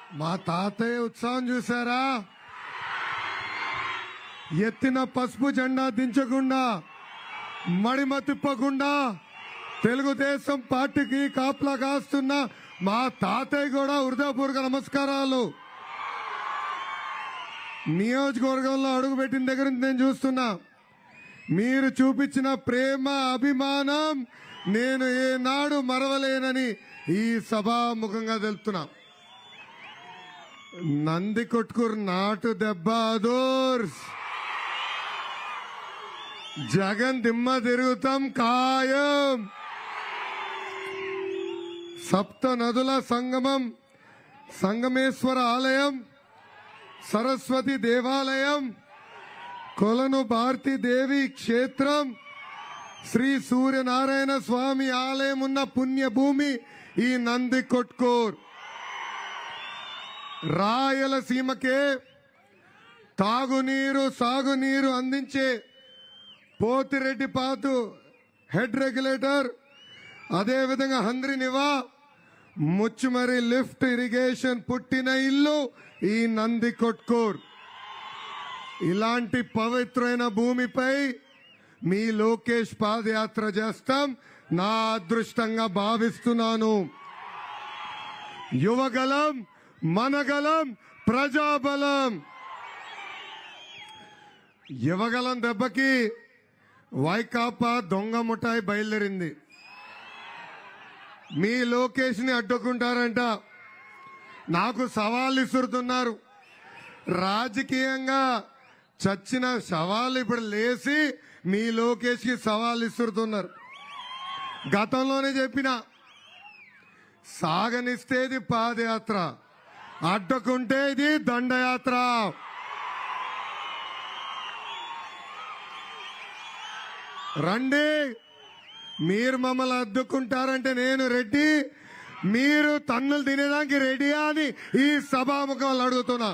మా తాతయ్య ఉత్సాహం చూసారా ఎత్తిన పసుపు జెండా దించకుండా మడిమ తిప్పకుండా తెలుగుదేశం పార్టీకి కాపలా కాస్తున్న మా తాతయ్య కూడా హృదయపూర్వక నమస్కారాలు నియోజకవర్గంలో అడుగుపెట్టిన దగ్గర నుంచి నేను చూస్తున్నా మీరు చూపించిన ప్రేమ అభిమానం నేను ఏనాడు మరవలేనని ఈ సభాముఖంగా తెలుపుతున్నా నంది కొట్టుకురు నాటు దెబ్బ అదోర్స్ జగన్ దిమ్మ తిరుగుతాం ఖాయం సప్త నదుల సంగమం సంగమేశ్వర ఆలయం సరస్వతి దేవాలయం కొలను భారతీ దేవి క్షేత్రం శ్రీ సూర్యనారాయణ స్వామి ఆలయం ఉన్న పుణ్యభూమి ఈ నంది కొట్కూర్ రాయలసీమకే తాగునీరు సాగునీరు అందించే పోతిరెడ్డి పాతు హెడ్ రెగ్యులేటర్ అదేవిధంగా హంద్రి నివా ముచ్చుమరి లిఫ్ట్ ఇరిగేషన్ పుట్టిన ఇల్లు ఈ నంది కొట్కూర్ ఇలాంటి పవిత్రమైన భూమిపై మీ లోకేష్ పాదయాత్ర చేస్తాం నా అదృష్టంగా భావిస్తున్నాను యువగలం మనగలం ప్రజాబలం యువగలం దెబ్బకి వైకాపా దొంగ ముఠాయి బయలుదేరింది మీ లోకేష్ ని అడ్డుకుంటారంట నాకు సవాళ్ళు ఇస్తున్నారు రాజకీయంగా చచ్చిన సవాళ్ళు ఇప్పుడు లేచి మీ లోకేష్ కి సవాళ్ళు ఇస్తున్నారు గతంలోనే చెప్పిన సాగనిస్తేది పాదయాత్ర అడ్డుకుంటే ఇది దండయాత్ర రండి మీరు మమ్మల్ని అడ్డుకుంటారంటే నేను రెడ్డి మీరు తన్నులు తినేదానికి రెడీయా అని ఈ సభాముఖంలో అడుగుతున్నా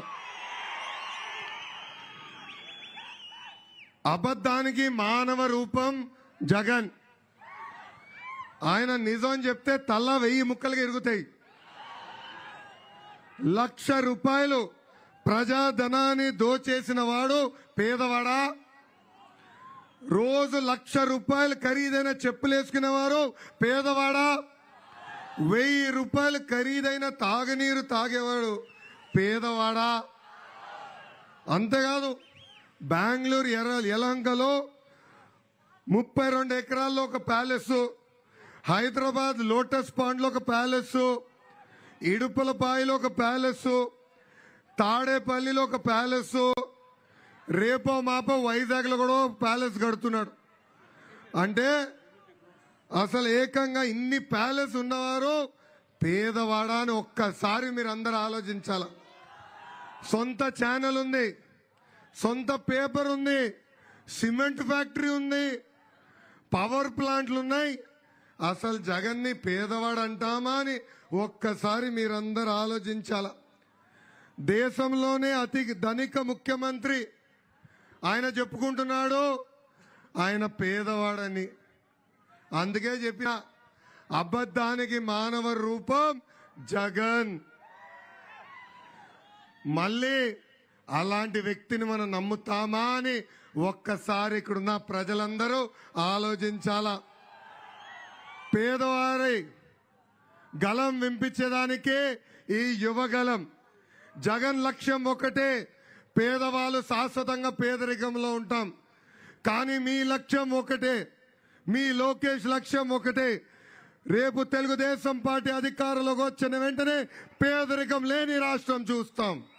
అబద్ధానికి మానవ రూపం జగన్ ఆయన నిజం చెప్తే తల్ల వెయ్యి ముక్కలుగా ఇరుగుతాయి లక్ష రూపాయలు ప్రజాధనాన్ని దోచేసిన వాడు పేదవాడా రోజు లక్ష రూపాయలు ఖరీదైన చెప్పులు వేసుకునేవారు పేదవాడా వెయ్యి రూపాయలు ఖరీదైన తాగునీరు తాగేవాడు పేదవాడా అంతేకాదు బెంగళూరు ఎర్ర యలహంకలో ముప్పై రెండు ఎకరాల్లో ఒక ప్యాలెస్ హైదరాబాద్ లోటస్ పాండ్లో ఒక ప్యాలెస్ ఇడుపులపాయలో ఒక ప్యాలెస్ తాడేపల్లిలో ఒక ప్యాలెస్ రేపో మాపో వైజాగ్ లో కూడా ఒక ప్యాలెస్ కడుతున్నాడు అంటే అసలు ఏకంగా ఇన్ని ప్యాలెస్ ఉన్నవారు పేదవాడా అని ఒక్కసారి మీరు అందరు ఆలోచించాల సొంత ఛానల్ ఉంది సొంత పేపర్ ఉంది సిమెంట్ ఫ్యాక్టరీ ఉంది పవర్ ప్లాంట్లు ఉన్నాయి అసలు జగన్ని పేదవాడు అంటామా అని ఒక్కసారి మీరందరూ ఆలోచించాల దేశంలోనే అతి ధనిక ముఖ్యమంత్రి ఆయన చెప్పుకుంటున్నాడు ఆయన పేదవాడని అందుకే చెప్పిన అబద్ధానికి మానవ రూపం జగన్ మళ్ళీ అలాంటి వ్యక్తిని మనం నమ్ముతామా అని ఒక్కసారి ఇక్కడున్న ప్రజలందరూ ఆలోచించాలా పేదవారి గలం వింపించేదానికే ఈ యువగలం జగన్ లక్ష్యం ఒకటే పేదవాళ్ళు శాశ్వతంగా పేదరికంలో ఉంటాం కానీ మీ లక్ష్యం ఒకటే మీ లోకేష్ లక్ష్యం ఒకటే రేపు తెలుగుదేశం పార్టీ అధికారంలోకి వచ్చిన వెంటనే పేదరికం లేని రాష్ట్రం చూస్తాం